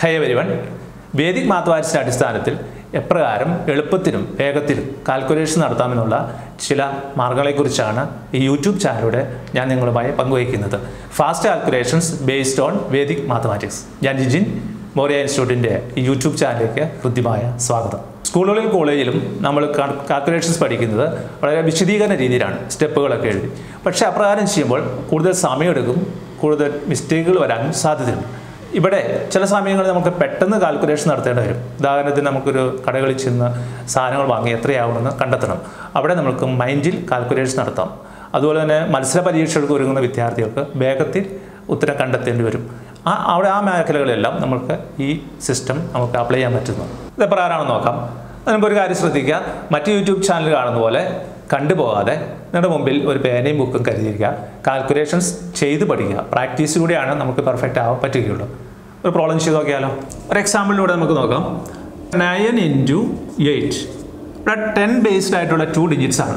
high വരിവൺ Vedic മാത്തമാറ്റിക്സിൻ്റെ അടിസ്ഥാനത്തിൽ എപ്രകാരം എളുപ്പത്തിനും വേഗത്തിലും കാൽക്കുലേഷൻ നടത്താമെന്നുള്ള ചില മാർഗങ്ങളെക്കുറിച്ചാണ് ഈ യൂട്യൂബ് ചാനലിലൂടെ ഞാൻ നിങ്ങളുമായി പങ്കുവയ്ക്കുന്നത് fast calculations based on Vedic mathematics ഞാൻ ജിജിൻ മോറിയ ഇൻസ്റ്റിറ്റ്യൂട്ടിൻ്റെ ഈ യൂട്യൂബ് ചാനലിലേക്ക് ഹൃദ്യമായ സ്വാഗതം സ്കൂളുകളിലും കോളേജിലും നമ്മൾ കാൽക്കുലേഷൻസ് പഠിക്കുന്നത് വളരെ വിശദീകരണ രീതിയിലാണ് സ്റ്റെപ്പുകളൊക്കെ എഴുതി പക്ഷേ അപ്രകാരം ചെയ്യുമ്പോൾ കൂടുതൽ സമയമെടുക്കും കൂടുതൽ മിസ്റ്റേക്കുകൾ വരാനും സാധ്യതയുണ്ട് ഇവിടെ ചില സമയങ്ങളിൽ നമുക്ക് പെട്ടെന്ന് കാൽക്കുലേഷൻ നടത്തേണ്ടി വരും ഉദാഹരണത്തിന് നമുക്കൊരു കടകളിൽ ചെന്ന് സാധനങ്ങൾ വാങ്ങി എത്രയാവുമെന്ന് കണ്ടെത്തണം അവിടെ നമുക്ക് മൈൻഡിൽ കാൽക്കുലേഷൻ നടത്താം അതുപോലെ തന്നെ മത്സര പരീക്ഷകൾക്ക് ഒരുങ്ങുന്ന വിദ്യാർത്ഥികൾക്ക് വേഗത്തിൽ ഉത്തരം കണ്ടെത്തേണ്ടി വരും ആ അവിടെ ആ മേഖലകളിലെല്ലാം നമുക്ക് ഈ സിസ്റ്റം നമുക്ക് അപ്ലൈ ചെയ്യാൻ പറ്റുന്നു ഇത് പ്രകാരമാണെന്ന് നോക്കാം അതിനുമ്പോൾ ഒരു കാര്യം ശ്രദ്ധിക്കുക മറ്റ് യൂട്യൂബ് ചാനൽ കാണുന്ന പോലെ കണ്ടുപോകാതെ നിങ്ങളുടെ മുമ്പിൽ ഒരു പേനയും ബുക്കും കരുതിയിരിക്കുക കാൽക്കുലേഷൻസ് ചെയ്ത് പഠിക്കുക പ്രാക്ടീസിലൂടെയാണ് നമുക്ക് പെർഫെക്റ്റ് ആവാൻ പറ്റുകയുള്ളൂ ഒരു പ്രോബ്ലം ചെയ്ത് നോക്കിയാലോ ഒരു എക്സാമ്പിളിലൂടെ നമുക്ക് നോക്കാം നയൻ ഇൻറ്റു എയ്റ്റ് ഇവിടെ ടെൻ ബേസ്ഡ് ആയിട്ടുള്ള ടു ഡിജിറ്റ്സ് ആണ്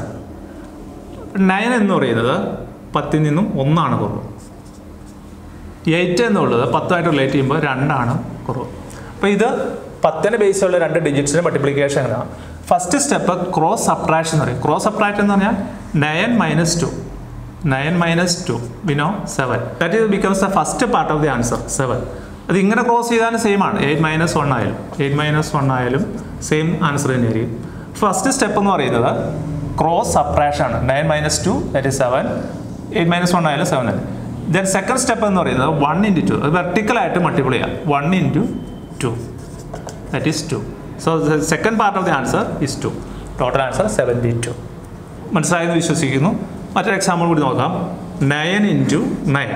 നയൻ എന്ന് പറയുന്നത് പത്തിൽ നിന്നും ഒന്നാണ് കുറവ് എയ്റ്റ് എന്നുള്ളത് പത്തായിട്ട് റിലേറ്റ് ചെയ്യുമ്പോൾ രണ്ടാണ് കുറവ് അപ്പോൾ ഇത് പത്തിന് ബേസുള്ള രണ്ട് ഡിജിറ്റ്സിൻ്റെ മൾട്ടിപ്ലിക്കേഷൻ എങ്ങനെയാണ് ഫസ്റ്റ് സ്റ്റെപ്പ് ക്രോസ് സബ്ട്രാക്ഷൻ എന്ന് പറയും ക്രോസ് സബ്ട്രാക്ട് എന്ന് പറഞ്ഞാൽ nine minus two nine minus two we know seven that ഇത് becomes the first part of the answer seven അത് ഇങ്ങനെ ക്രോസ് ചെയ്താലും സെയിം ആണ് എയ്റ്റ് മൈനസ് വൺ ആയാലും എയ്റ്റ് മൈനസ് വൺ ആയാലും സെയിം ആൻസർ തന്നെയായിരിക്കും ഫസ്റ്റ് സ്റ്റെപ്പ് എന്ന് പറയുന്നത് ക്രോസ് സബ്ട്രാക്ഷൻ ആണ് nine minus two that is seven eight minus one ആയാലും സെവൻ ആണ് ദെൻ സെക്കൻഡ് സ്റ്റെപ്പ് എന്ന് പറയുന്നത് വൺ ഇൻറ്റു ടു അത് വെർട്ടിക്കലായിട്ട് മൾട്ടിപ്ലൈ ചെയ്യാം one into two that is two so second part of the answer is two total answer seventy two മനസ്സിലായെന്ന് വിശ്വസിക്കുന്നു മറ്റൊരു എക്സാമ്പിൾ കൂടി നോക്കാം നയൻ ഇൻറ്റു നയൻ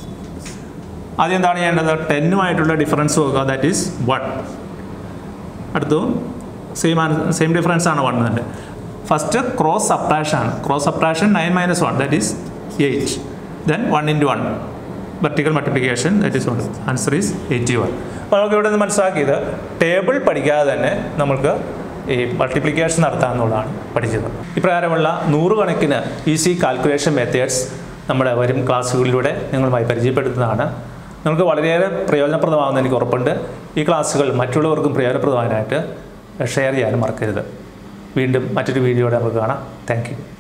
ആദ്യം എന്താണ് ചെയ്യേണ്ടത് ടെന്നുമായിട്ടുള്ള ഡിഫറൻസ് നോക്കുക ദാറ്റ് ഈസ് വൺ അടുത്തു സെയിം സെയിം ഡിഫറൻസ് ആണ് വൺ തന്നെ ഫസ്റ്റ് ക്രോസ് സപ്രാഷൻ ആണ് cross subtraction nine minus one that is eight then one into one vertical multiplication that is one answer is eighty one അപ്പോൾ നമുക്ക് ഇവിടെ നിന്ന് മനസ്സിലാക്കിയത് table പഠിക്കാതെ തന്നെ നമുക്ക് ഈ മൾട്ടിപ്ലിക്കേഷൻ നടത്താമെന്നുള്ളതാണ് പഠിച്ചത് ഇപ്രകാരമുള്ള നൂറുകണക്കിന് ഈസി കാൽക്കുലേഷൻ മെത്തേഡ്സ് നമ്മുടെ വരും ക്ലാസ്സുകളിലൂടെ നിങ്ങളുമായി പരിചയപ്പെടുത്തുന്നതാണ് നിങ്ങൾക്ക് വളരെയേറെ പ്രയോജനപ്രദമാകുമെന്ന് എനിക്ക് ഉറപ്പുണ്ട് ഈ ക്ലാസ്സുകൾ മറ്റുള്ളവർക്കും പ്രയോജനപ്രദമാകാനായിട്ട് ഷെയർ ചെയ്യാനും മറക്കരുത് വീണ്ടും മറ്റൊരു വീഡിയോയുടെ നമുക്ക് കാണാം താങ്ക്